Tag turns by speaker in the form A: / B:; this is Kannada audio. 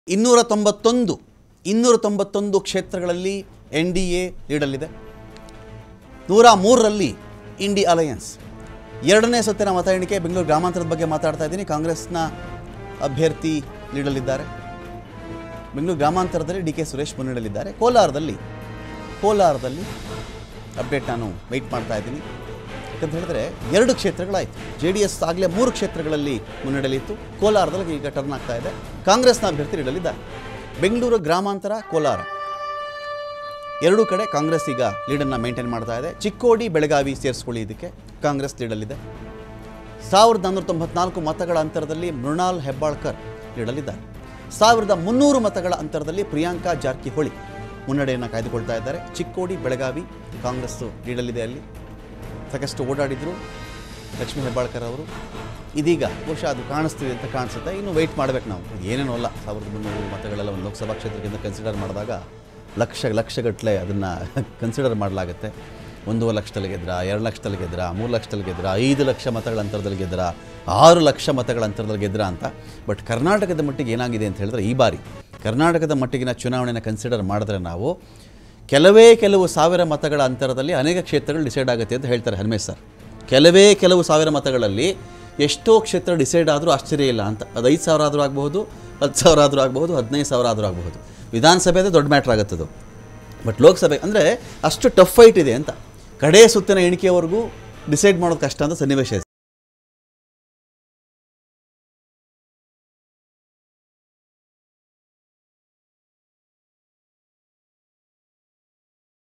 A: ಇನ್ನೂರ ತೊಂಬತ್ತೊಂದು ಇನ್ನೂರ ತೊಂಬತ್ತೊಂದು ಕ್ಷೇತ್ರಗಳಲ್ಲಿ ಎನ್ ಡಿ ಎ ಲೀಡಲ್ಲಿದೆ ನೂರ ಮೂರರಲ್ಲಿ ಇಂಡಿ ಅಲಯನ್ಸ್ ಎರಡನೇ ಸುತ್ತಿನ ಮತ ಎಣಿಕೆ ಬೆಂಗಳೂರು ಗ್ರಾಮಾಂತರದ ಬಗ್ಗೆ ಮಾತಾಡ್ತಾ ಇದ್ದೀನಿ ಕಾಂಗ್ರೆಸ್ನ ಅಭ್ಯರ್ಥಿ ಲೀಡಲ್ಲಿದ್ದಾರೆ ಬೆಂಗಳೂರು ಗ್ರಾಮಾಂತರದಲ್ಲಿ ಡಿ ಕೆ ಸುರೇಶ್ ಮುನ್ನಡೆಯಲ್ಲಿದ್ದಾರೆ ಕೋಲಾರದಲ್ಲಿ ಕೋಲಾರದಲ್ಲಿ ಅಪ್ಡೇಟ್ ನಾನು ವೆಯ್ಟ್ ಮಾಡ್ತಾ ಇದ್ದೀನಿ ಯಾಕಂತ ಹೇಳಿದ್ರೆ ಎರಡು ಕ್ಷೇತ್ರಗಳಾಯಿತು ಜೆ ಡಿ ಎಸ್ ಆಗಲೇ ಮೂರು ಕ್ಷೇತ್ರಗಳಲ್ಲಿ ಮುನ್ನಡೆಯಲಿತ್ತು ಕೋಲಾರದಲ್ಲಿ ಈಗ ಟರ್ನ್ ಆಗ್ತಾ ಇದೆ ಕಾಂಗ್ರೆಸ್ನ ಅಭ್ಯರ್ಥಿ ಲೀಡಲ್ಲಿದ್ದಾರೆ ಬೆಂಗಳೂರು ಗ್ರಾಮಾಂತರ ಕೋಲಾರ ಎರಡೂ ಕಡೆ ಕಾಂಗ್ರೆಸ್ ಈಗ ಲೀಡನ್ನು ಮೇಂಟೈನ್ ಮಾಡ್ತಾ ಇದೆ ಚಿಕ್ಕೋಡಿ ಬೆಳಗಾವಿ ಸೇರಿಸ್ಕೊಳ್ಳಿ ಇದಕ್ಕೆ ಕಾಂಗ್ರೆಸ್ ಲೀಡಲ್ಲಿದೆ ಸಾವಿರದ ನಾನ್ನೂರ ತೊಂಬತ್ನಾಲ್ಕು ಮತಗಳ ಅಂತರದಲ್ಲಿ ಮೃಣಾಲ್ ಹೆಬ್ಬಾಳ್ಕರ್ ಲೀಡಲ್ಲಿದ್ದಾರೆ ಸಾವಿರದ ಮುನ್ನೂರು ಮತಗಳ ಅಂತರದಲ್ಲಿ ಪ್ರಿಯಾಂಕಾ ಜಾರಕಿಹೊಳಿ ಮುನ್ನಡೆಯನ್ನು ಕಾಯ್ದುಕೊಳ್ತಾ ಇದ್ದಾರೆ ಚಿಕ್ಕೋಡಿ ಬೆಳಗಾವಿ ಕಾಂಗ್ರೆಸ್ ಲೀಡಲ್ಲಿದೆ ಅಲ್ಲಿ ಸಾಕಷ್ಟು ಓಡಾಡಿದರು ಲಕ್ಷ್ಮೀ ಹೆಬ್ಬಾಳ್ಕರ್ ಅವರು ಇದೀಗ ಬಹುಶಃ ಅದು ಕಾಣಿಸ್ತಿದೆ ಅಂತ ಕಾಣಿಸುತ್ತೆ ಇನ್ನು ವೆಯ್ಟ್ ಮಾಡಬೇಕು ನಾವು ಏನೇನೋ ಅಲ್ಲ ಸಾವಿರದ ಮುನ್ನೂರು ಮತಗಳೆಲ್ಲ ಒಂದು ಲೋಕಸಭಾ ಕ್ಷೇತ್ರದಿಂದ ಕನ್ಸಿಡರ್ ಮಾಡಿದಾಗ ಲಕ್ಷ ಲಕ್ಷಗಟ್ಟಲೆ ಅದನ್ನು ಕನ್ಸಿಡರ್ ಮಾಡಲಾಗುತ್ತೆ ಒಂದೂವರೆ ಲಕ್ಷದಲ್ಲಿ ಗೆದ್ರ ಎರಡು ಲಕ್ಷದಲ್ಲಿ ಗೆದ್ರ ಮೂರು ಲಕ್ಷದಲ್ಲಿ ಗೆದ್ರ ಐದು ಲಕ್ಷ ಮತಗಳ ಅಂತರದಲ್ಲಿ ಗೆದ್ರ ಆರು ಲಕ್ಷ ಮತಗಳ ಅಂತರದಲ್ಲಿ ಗೆದ್ರ ಅಂತ ಬಟ್ ಕರ್ನಾಟಕದ ಮಟ್ಟಿಗೆ ಏನಾಗಿದೆ ಅಂತ ಹೇಳಿದ್ರೆ ಈ ಬಾರಿ ಕರ್ನಾಟಕದ ಮಟ್ಟಿಗಿನ ಚುನಾವಣೆನ ಕನ್ಸಿಡರ್ ಮಾಡಿದ್ರೆ ನಾವು ಕೆಲವೇ ಕೆಲವು ಸಾವಿರ ಮತಗಳ ಅಂತರದಲ್ಲಿ ಅನೇಕ ಕ್ಷೇತ್ರಗಳು ಡಿಸೈಡ್ ಆಗುತ್ತೆ ಅಂತ ಹೇಳ್ತಾರೆ ಹನುಮೇಶ್ ಸರ್ ಕೆಲವೇ ಕೆಲವು ಸಾವಿರ ಮತಗಳಲ್ಲಿ ಎಷ್ಟೋ ಕ್ಷೇತ್ರ ಡಿಸೈಡ್ ಆದರೂ ಆಶ್ಚರ್ಯ ಇಲ್ಲ ಅಂತ ಅದು ಐದು ಸಾವಿರ ಆದರೂ ಆಗಬಹುದು ಹತ್ತು ಸಾವಿರ ಆದರೂ ಆಗಬಹುದು ಹದಿನೈದು ಸಾವಿರ ಆದರೂ ಆಗಬಹುದು ವಿಧಾನಸಭೆ ಅಂದರೆ ದೊಡ್ಡ ಮ್ಯಾಟ್ರ್ ಆಗುತ್ತದು ಬಟ್ ಲೋಕಸಭೆ ಅಂದರೆ ಅಷ್ಟು ಟಫ್ ಫೈಟ್ ಇದೆ ಅಂತ ಕಡೇ ಸುತ್ತಿನ ಎಣಿಕೆವರೆಗೂ ಡಿಸೈಡ್ ಮಾಡೋದು ಕಷ್ಟ ಅಂತ ಸನ್ನಿವೇಶ ಇದೆ